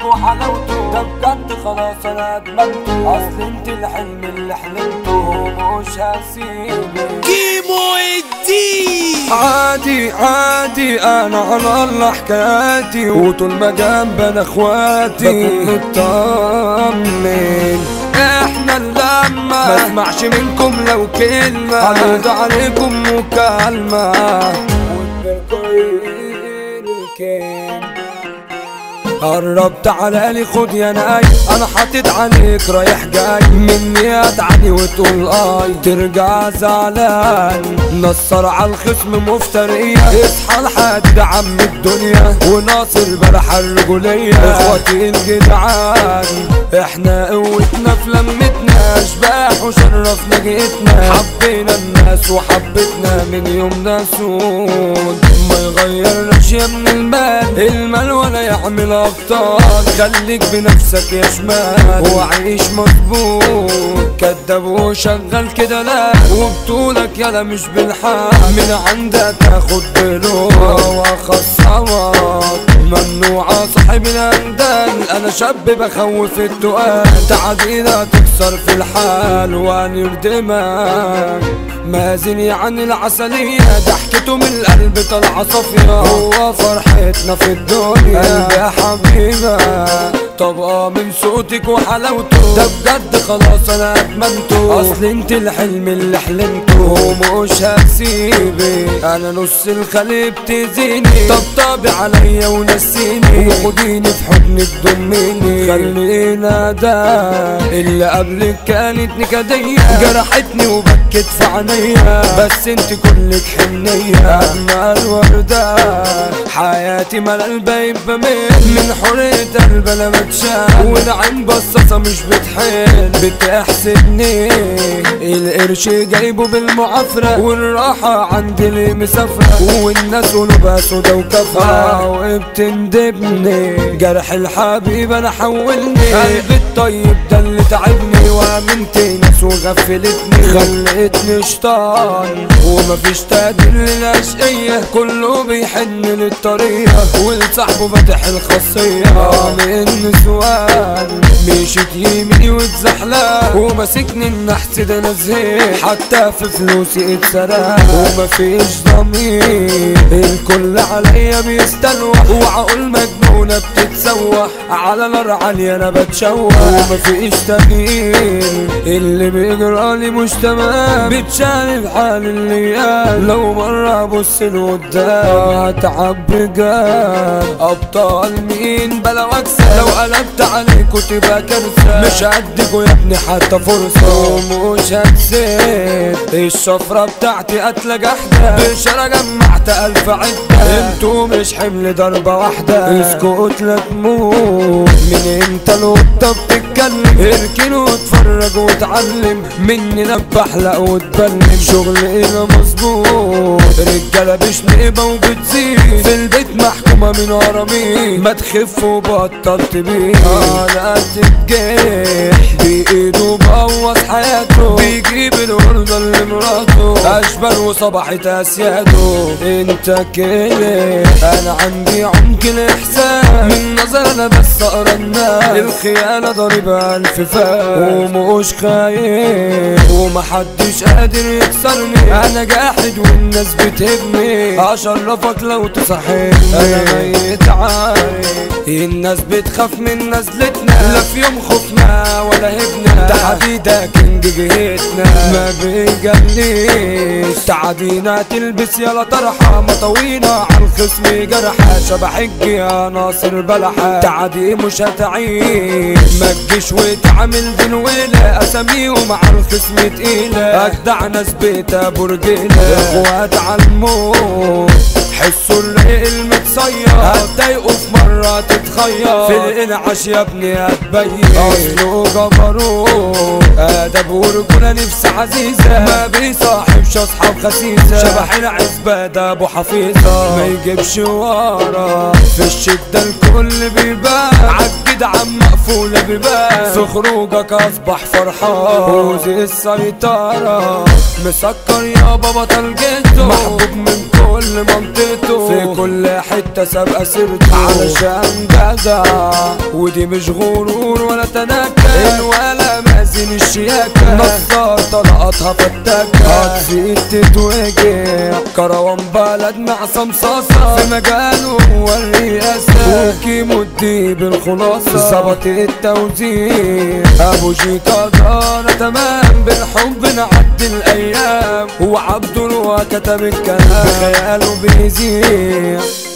وحلاوته ده بجد خلاص انا ادمنته اصل انت الحلم اللي حلمته مش هسيبك كيمو الدين عادي عادي انا على الله حكاياتي وطول ما جنبنا اخواتي بكون مطمن احنا اللمة ما اسمعش منكم لو كلمة هنرد عليكم مكالمة قرب تعالى لي خد يا ناي انا حاطط عليك رايح جاي مني اتعدي وتقول اي ترجع زعلان نصر على الخصم مفترية اصحى لحد عم الدنيا وناصر بلح الرجولية اخواتي الجدعان احنا قوتنا في لمتنا اشباح وشرفنا جيتنا حبينا الناس وحبتنا من يومنا سود ما يغيرناش يا ابن المال المال ولا يعمل ابطال خليك بنفسك يا شمال وعيش مظبوط كداب وشغال كده لا وبطولك يلا مش بالحال من عندك اخد بلوح واخصمك ممنوعة صاحب الاندال انا شاب بخوف التقال تعدينا تكسر في الحال ونردمك مازن يعني العسلية ضحكته من القلب طالعة صافية هو فرحتنا في الدنيا قلبي يا حبيبة طبقة من صوتك وحلاوته ده بجد خلاص انا ادمنته اصل انت الحلم اللي حلمته ومش هسيبك انا نص الخليب تزيني طبطبي عليا ونسيني وخديني في حضنك ضميني خلينا ده اللي قبلك كانت نكدية جرحتني وبكت في عينيا بس انت كلك حنية اجمل وردة حياتي مال البيب بميل من حرية قلب انا بتشال والعين بصاصة مش بتحل بتحسدني القرش جايبه بالمعافرة والراحة عندي اللي مسافرة والناس قلوبها سودا وكفرة وبتندبني جرح الحبيب انا حولني قلبي الطيب ده اللي تعبني وامنت ناس وغفلتني خلتني شطان ومفيش تقدير للاشقية كله بيحن للطريقة ولصاحبه فاتح الخاصية من نسوان مشيت يميني واتزحلق وماسكني النحس ده انا زهقت حتى في فلوسي اتسرق ومفيش ضمير الكل عليا بيستلوح وعقول مجنونة بتتسوح على نار عالية انا بتشوح ومفيش تغيير اللي بيجرالي مش تمام بتشال الحال اللي قال لو مرة ابص لقدام هتعب بجد ابطال مين بلا واكسب لو قلبت عليكوا تبقى كارثة مش هديكوا يا ابني حتى فرصة ومش هتسيب الشفرة بتاعتي قتلة جحدة بشارة جمعت ألف عدة انتوا مش حمل ضربة واحدة اسكت لا تموت من امتى القطة بتتكلم اركن واتفرج واتعلم مني انا بحلق واتبلم شغلي انا مظبوط رجالة بشنقبة وبتزيد في البيت محكومة من ورا مين ما تخف وبطل تبيع انا تتجيح بايده بقوص حياته بيجيب الوردة لمراته اشبال وصبحت اسياده انت كده انا عندي عمق الاحساس من نظر انا بس اقرا الناس الخيانة ضاربة الف فاس ومش خايف ومحدش قادر يكسرني انا جاحد والناس بتهبني اشرفك لو تصحيني انا ميت عارف الناس بتخاف من نزلتنا لا في يوم خفنا ولا هبنا ده حديدة كينج جهتنا ما بيجليش تعدينا تلبس يلا طرحة مطوينا على الخصم جرحة شبح يا ناصر بلحة تعدي مش هتعيش ما تجيش وتعمل دنويلة اساميهم على الخصم تقيلة اجدع ناس بيتا برجيلة اخوات عالموت حسوا الريق المتصير هتضايقوا في مرة تتخير في الانعاش يا ابني هتبين اصله جبروت ادب ورجولة نفس عزيزة ما بيصاحبش اصحاب خسيسة شبح العزبة ده ابو حفيظة ما يجيبش ورا في الشدة الكل بيبان عالجدعان مقفولة بيبان في خروجك اصبح فرحان وزي السيطرة مسكر يابا بطل جده محبوب من كل منطقته في كل حتة سابقة سيرته علشان جدع ودي مش غرور ولا تنكر ولا مازن الشياكة نصار طلقاتها فتاكة هتزيد تتوجع كروان بلد مع صمصاصة في مجاله هو الرئاسة وكيمو الديب الخلاصة ظبط التوزيع ابو جيتا دار تمام بالحب نعدي الايام هو عبد الله كتب الكلام بخياله بيزيع